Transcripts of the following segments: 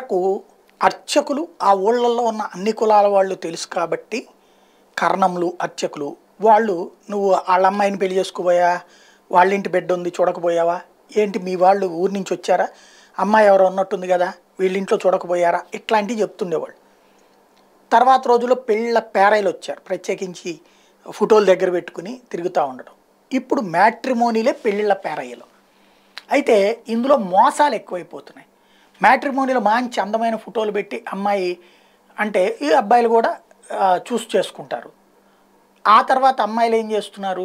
మేరకు అర్చకులు ఆ ఊళ్ళల్లో ఉన్న అన్ని కులాల వాళ్ళు తెలుసు కాబట్టి కర్ణంలు అర్చకులు వాళ్ళు నువ్వు వాళ్ళ అమ్మాయిని పెళ్లి చేసుకోపోయా వాళ్ళ ఇంటి బిడ్డ ఉంది చూడకపోయావా ఏంటి మీ వాళ్ళు ఊరి నుంచి వచ్చారా అమ్మాయి ఎవరో ఉన్నట్టుంది కదా వీళ్ళ ఇంట్లో చూడకపోయారా ఇట్లాంటివి చెప్తుండేవాళ్ళు తర్వాత రోజుల్లో పెళ్ళ పేరాయిలు వచ్చారు ప్రత్యేకించి ఫోటోలు దగ్గర పెట్టుకుని తిరుగుతూ ఉండడం ఇప్పుడు మ్యాట్రిమోనీలే పెళ్ళిళ్ళ పేరాయిలు అయితే ఇందులో మోసాలు ఎక్కువైపోతున్నాయి మ్యాట్రిమోనీలో మంచి అందమైన ఫోటోలు పెట్టి అమ్మాయి అంటే ఈ అబ్బాయిలు కూడా చూస్ చేసుకుంటారు ఆ తర్వాత అమ్మాయిలు ఏం చేస్తున్నారు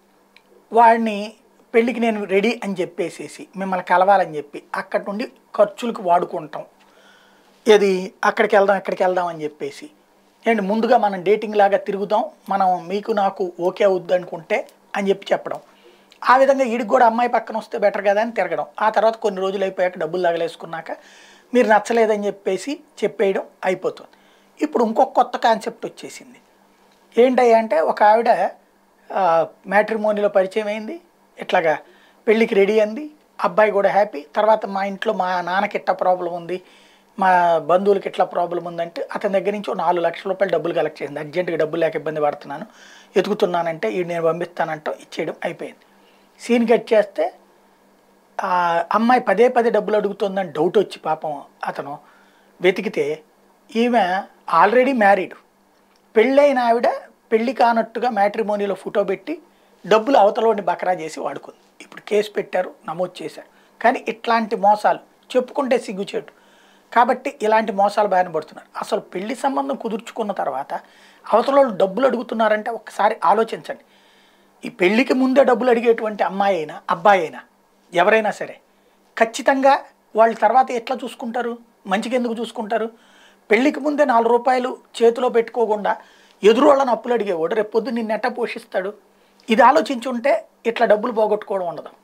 వాడిని పెళ్ళికి నేను రెడీ అని చెప్పేసేసి మిమ్మల్ని కలవాలని చెప్పి అక్కడి నుండి ఖర్చులకు వాడుకుంటాం ఏది అక్కడికి వెళ్దాం ఇక్కడికి వెళ్దాం అని చెప్పేసి ఏంటి ముందుగా మనం డేటింగ్ లాగా తిరుగుదాం మనం మీకు నాకు ఓకే అవుద్ది అనుకుంటే అని చెప్పి చెప్పడం ఆ విధంగా వీడికి కూడా అమ్మాయి పక్కన వస్తే బెటర్ కదా అని తిరగడం ఆ తర్వాత కొన్ని రోజులు అయిపోయాక డబ్బులు తగలేసుకున్నాక మీరు నచ్చలేదని చెప్పేసి చెప్పేయడం అయిపోతుంది ఇప్పుడు ఇంకొక కొత్త కాన్సెప్ట్ వచ్చేసింది ఏంటయ్యా అంటే ఒక ఆవిడ మ్యాట్రిమోనీలో పరిచయం అయింది ఇట్లాగా పెళ్ళికి రెడీ అంది అబ్బాయి కూడా హ్యాపీ తర్వాత మా ఇంట్లో మా నాన్నకి ఇట్లా ప్రాబ్లం ఉంది మా బంధువులకి ఇట్లా ప్రాబ్లం ఉందంటే అతని దగ్గర నుంచి ఓ నాలుగు లక్షల రూపాయలు డబ్బులు కలెక్ట్ చేసింది అర్జెంటుగా డబ్బులు లేక ఇబ్బంది పడుతున్నాను ఎతుకుతున్నానంటే ఈ నేను పంపిస్తానంటో ఇచ్చేయడం అయిపోయింది సీన్ కట్ చేస్తే ఆ అమ్మాయి పదే పదే డబ్బులు అడుగుతుందని డౌట్ వచ్చి పాపం అతను వెతికితే ఈమె ఆల్రెడీ మ్యారీడ్ పెళ్ళైన ఆవిడ పెళ్లి కానట్టుగా మ్యాట్రిమోనీలో ఫోటో పెట్టి డబ్బులు అవతలోని బకరా చేసి వాడుకుంది ఇప్పుడు కేసు పెట్టారు నమోదు చేశారు కానీ ఇట్లాంటి మోసాలు చెప్పుకుంటే సిగ్గుచేటు కాబట్టి ఇలాంటి మోసాలు బారిన పడుతున్నారు అసలు పెళ్లి సంబంధం కుదుర్చుకున్న తర్వాత అవతల వాళ్ళు డబ్బులు అడుగుతున్నారంటే ఒక్కసారి ఆలోచించండి ఈ పెళ్లికి ముందే డబ్బులు అడిగేటువంటి అమ్మాయి అయినా అబ్బాయి అయినా ఎవరైనా సరే ఖచ్చితంగా వాళ్ళు తర్వాత ఎట్లా చూసుకుంటారు మంచిగా ఎందుకు చూసుకుంటారు పెళ్లికి ముందే నాలుగు రూపాయలు చేతిలో పెట్టుకోకుండా ఎదురు వాళ్ళని అప్పులు అడిగేవాడు రేపు పొద్దు నిన్నెట్ట పోషిస్తాడు ఇది ఆలోచించుంటే ఇట్లా డబ్బులు పోగొట్టుకోవడం ఉండదు